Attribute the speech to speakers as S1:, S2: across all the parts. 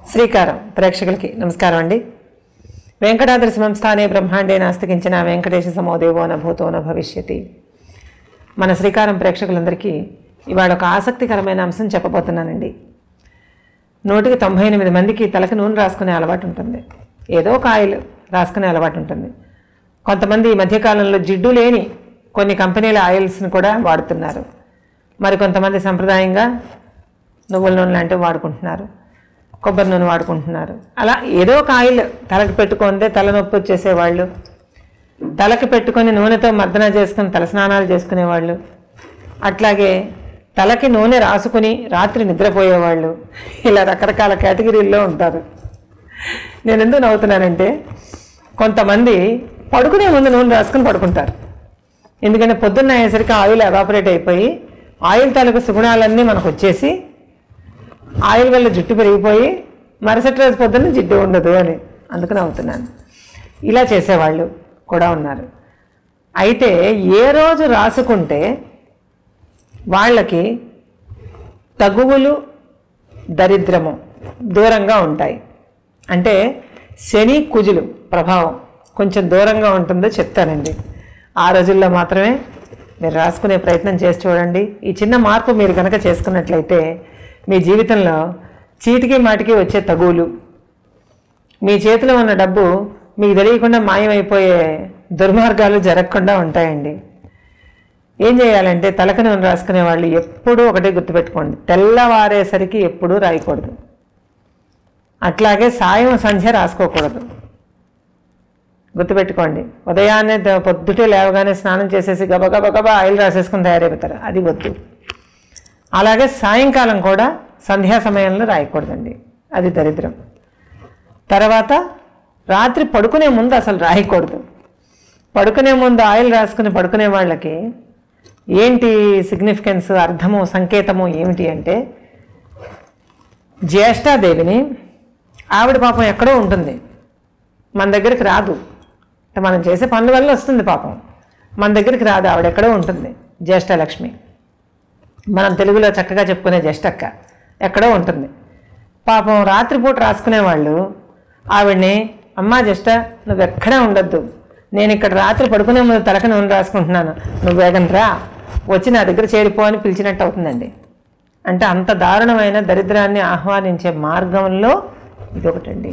S1: శ్రీకారం ప్రేక్షకులకి నమస్కారం అండి వెంకటాద్రి సంస్థానే బ్రహ్మాండే నాస్తికించిన వెంకటేశ సమోదేవో న భూతో న భవిష్యతి మన శ్రీకారం ప్రేక్షకులందరికీ ఇవాళ ఒక ఆసక్తికరమైన అంశం చెప్పబోతున్నానండి నూటికి తొంభై ఎనిమిది మందికి తలకు నూనె రాసుకునే అలవాటు ఉంటుంది ఏదో ఒక ఆయిల్ రాసుకునే అలవాటు ఉంటుంది కొంతమంది ఈ మధ్యకాలంలో జిడ్డు లేని కొన్ని కంపెనీల ఆయిల్స్ని కూడా వాడుతున్నారు మరి కొంతమంది సంప్రదాయంగా నువ్వుల నూనె లాంటివి వాడుకుంటున్నారు కొబ్బరి నూనె వాడుకుంటున్నారు అలా ఏదో ఒక ఆయిల్ తలకి పెట్టుకుందే తలనొప్పి వచ్చేసేవాళ్ళు తలకి పెట్టుకొని నూనెతో మర్దన చేసుకుని తలస్నానాలు చేసుకునేవాళ్ళు అట్లాగే తలకి నూనె రాసుకుని రాత్రి నిద్రపోయేవాళ్ళు ఇలా రకరకాల కేటగిరీల్లో ఉంటారు నేను ఎందుకు నవ్వుతున్నానంటే కొంతమంది పడుకునే ముందు నూనె రాసుకుని పడుకుంటారు ఎందుకంటే పొద్దున్న అయ్యేసరికి ఆయిల్ ఎవాపరేట్ అయిపోయి ఆయిల్ తాలూకు సుగుణాలన్నీ మనకు వచ్చేసి ఆయిల్ వల్ల జుట్టు పెరిగిపోయి మరుసటి రోజు పొద్దున్న జిడ్డు ఉండదు అని అందుకు నవ్వుతున్నాను ఇలా చేసేవాళ్ళు కూడా ఉన్నారు అయితే ఏ రోజు రాసుకుంటే వాళ్ళకి తగువులు దరిద్రము దూరంగా ఉంటాయి అంటే శని కుజులు ప్రభావం కొంచెం దూరంగా ఉంటుందో చెప్తానండి ఆ రోజుల్లో మాత్రమే మీరు రాసుకునే ప్రయత్నం చేసి చూడండి ఈ చిన్న మార్పు మీరు కనుక చేసుకున్నట్లయితే మీ జీవితంలో చీటికి మాటికి వచ్చే తగువులు మీ చేతిలో ఉన్న డబ్బు మీకు తెలియకుండా మాయమైపోయే దుర్మార్గాలు జరగకుండా ఉంటాయండి ఏం చేయాలంటే తలక నూనె రాసుకునే వాళ్ళు ఎప్పుడూ ఒకటే గుర్తుపెట్టుకోండి తెల్లవారేసరికి ఎప్పుడూ రాయకూడదు అట్లాగే సాయం సంధ్య రాసుకోకూడదు గుర్తుపెట్టుకోండి ఉదయాన్నే ద- పొద్దుటే లేవగానే స్నానం చేసేసి గబగబ గబా ఆయిల్ రాసేసుకుని తయారైపోతారు అది వద్దు అలాగే సాయంకాలం కూడా సంధ్యా సమయంలో రాయకూడదండి అది దరిద్రం తర్వాత రాత్రి పడుకునే ముందు అసలు రాయకూడదు పడుకునే ముందు ఆయిల్ రాసుకుని పడుకునే వాళ్ళకి ఏంటి సిగ్నిఫికెన్స్ అర్థము సంకేతము ఏమిటి అంటే జ్యేష్ఠాదేవిని ఆవిడ పాపం ఎక్కడో ఉంటుంది మన దగ్గరికి రాదు అంటే మనం చేసే పనుల వల్ల వస్తుంది పాపం మన దగ్గరికి రాదు ఆవిడ ఎక్కడో ఉంటుంది జ్యేష్ఠలక్ష్మి మనం తెలుగులో చక్కగా చెప్పుకునే జ్యేష్ఠక్క ఎక్కడో ఉంటుంది పాపం రాత్రిపూట రాసుకునేవాళ్ళు ఆవిడ్ని అమ్మా జ్యేష్ఠ నువ్వు ఎక్కడే ఉండొద్దు నేను ఇక్కడ రాత్రి పడుకునే ముందు తలక నూనె రాసుకుంటున్నాను నువ్వు వేగం రా వచ్చి నా దగ్గర చేరిపో అని పిలిచినట్టు అవుతుందండి అంటే అంత దారుణమైన దరిద్రాన్ని ఆహ్వానించే మార్గంలో ఇదొకటండి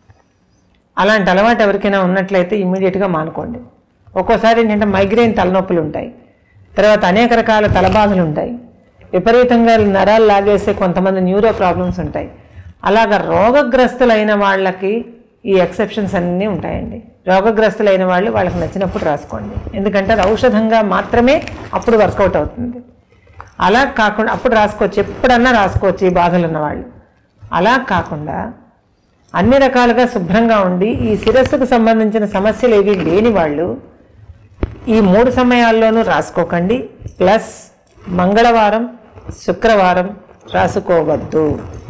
S1: అలాంటి అలవాటు ఎవరికైనా ఉన్నట్లయితే ఇమ్మీడియట్గా మానుకోండి ఒక్కోసారి ఏంటంటే మైగ్రేన్ తలనొప్పులు ఉంటాయి తర్వాత అనేక రకాల తలబాధలు ఉంటాయి విపరీతంగా నరాలు లాగేసే కొంతమంది న్యూరో ప్రాబ్లమ్స్ ఉంటాయి అలాగ రోగగ్రస్తులైన వాళ్ళకి ఈ ఎక్సెప్షన్స్ అన్నీ ఉంటాయండి రోగగ్రస్తులైన వాళ్ళు వాళ్ళకి నచ్చినప్పుడు రాసుకోండి ఎందుకంటే అది ఔషధంగా మాత్రమే అప్పుడు వర్కౌట్ అవుతుంది అలా కాకుండా అప్పుడు రాసుకోవచ్చు ఎప్పుడన్నా రాసుకోవచ్చు ఈ బాధలు ఉన్నవాళ్ళు అలా కాకుండా అన్ని రకాలుగా శుభ్రంగా ఉండి ఈ శిరస్సుకు సంబంధించిన సమస్యలు ఏవి లేని వాళ్ళు ఈ మూడు సమయాల్లోనూ రాసుకోకండి ప్లస్ మంగళవారం శుక్రవారం రాసుకోవద్దు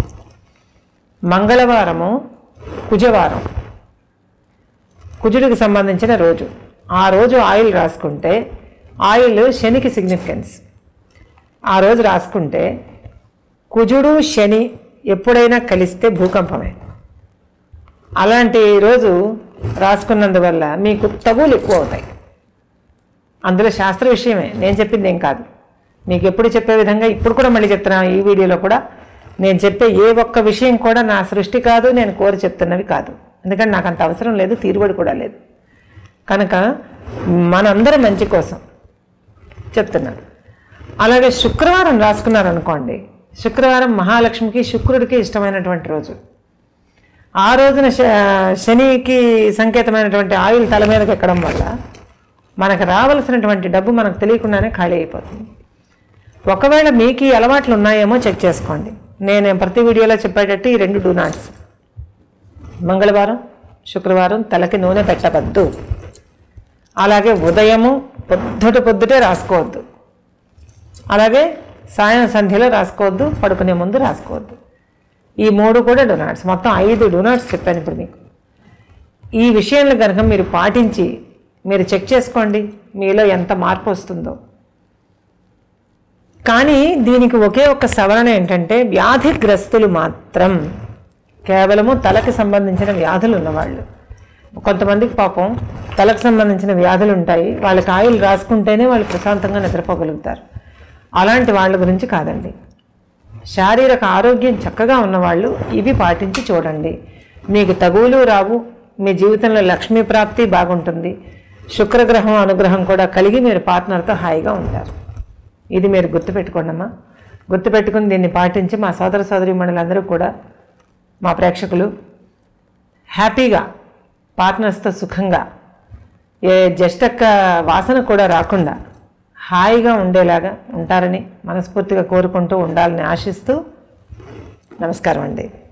S1: మంగళవారము కుజవారం కుజుడికి సంబంధించిన రోజు ఆ రోజు ఆయిల్ రాసుకుంటే ఆయిల్ శనికి సిగ్నిఫికెన్స్ ఆ రోజు రాసుకుంటే కుజుడు శని ఎప్పుడైనా కలిస్తే భూకంపమే అలాంటి రోజు రాసుకున్నందువల్ల మీకు తగులు ఎక్కువ అవుతాయి అందులో శాస్త్ర విషయమే నేను చెప్పింది ఏం కాదు మీకు ఎప్పుడు చెప్పే విధంగా ఇప్పుడు కూడా మళ్ళీ చెప్తున్నాను ఈ వీడియోలో కూడా నేను చెప్పే ఏ ఒక్క విషయం కూడా నా సృష్టి కాదు నేను కోరి చెప్తున్నవి కాదు ఎందుకంటే నాకు అంత అవసరం లేదు తీరుబడి కూడా లేదు కనుక మనందరి మంచి కోసం చెప్తున్నాను అలాగే శుక్రవారం రాసుకున్నారనుకోండి శుక్రవారం మహాలక్ష్మికి శుక్రుడికి ఇష్టమైనటువంటి రోజు ఆ రోజున శ- శనికి సంకేతమైనటువంటి ఆయిల్ తల మీదకి ఎక్కడం వల్ల మనకు రావాల్సినటువంటి డబ్బు మనకు తెలియకుండానే ఖాళీ అయిపోతుంది ఒకవేళ మీకు ఈ అలవాట్లు ఉన్నాయేమో చెక్ చేసుకోండి నేను ప్రతి వీడియోలో చెప్పేటట్టు ఈ రెండు డూ నాట్స్ మంగళవారం శుక్రవారం తలకి నూనె పెట్టవద్దు అలాగే ఉదయము పొద్దుట పొద్దుటే రాసుకోవద్దు అలాగే సాయం సంధ్యలో రాసుకోవద్దు పడుకునే ముందు రాసుకోవద్దు ఈ మూడు కూడా డొనాట్స్ మొత్తం ఐదు డొనాట్స్ చెప్పాను ఇప్పుడు మీకు ఈ విషయంలో కనుక మీరు పాటించి మీరు చెక్ చేసుకోండి మీలో ఎంత మార్పు వస్తుందో కానీ దీనికి ఒకే ఒక్క సవరణ ఏంటంటే వ్యాధిగ్రస్తులు మాత్రం కేవలము తలకి సంబంధించిన వ్యాధులు ఉన్నవాళ్ళు కొంతమందికి పాపం తలకు సంబంధించిన వ్యాధులు ఉంటాయి వాళ్ళకి ఆయిల్ రాసుకుంటేనే వాళ్ళు ప్రశాంతంగా నిద్రపోగలుగుతారు అలాంటి వాళ్ళ గురించి కాదండి శారీరక ఆరోగ్యం చక్కగా ఉన్నవాళ్ళు ఇవి పాటించి చూడండి మీకు తగువులు రావు మీ జీవితంలో లక్ష్మీ ప్రాప్తి బాగుంటుంది శుక్రగ్రహం అనుగ్రహం కూడా కలిగి మీరు పార్ట్నర్తో హాయిగా ఉంటారు ఇది మీరు గుర్తుపెట్టుకోండి అమ్మా గుర్తుపెట్టుకుని దీన్ని పాటించి మా సోదర సోదరి మండలందరూ కూడా మా ప్రేక్షకులు హ్యాపీగా పార్ట్నర్స్తో సుఖంగా ఏ జస్టక్క వాసన కూడా రాకుండా హాయిగా ఉండేలాగా ఉంటారని మనస్ఫూర్తిగా కోరుకుంటూ ఉండాలని ఆశిస్తూ నమస్కారం అండి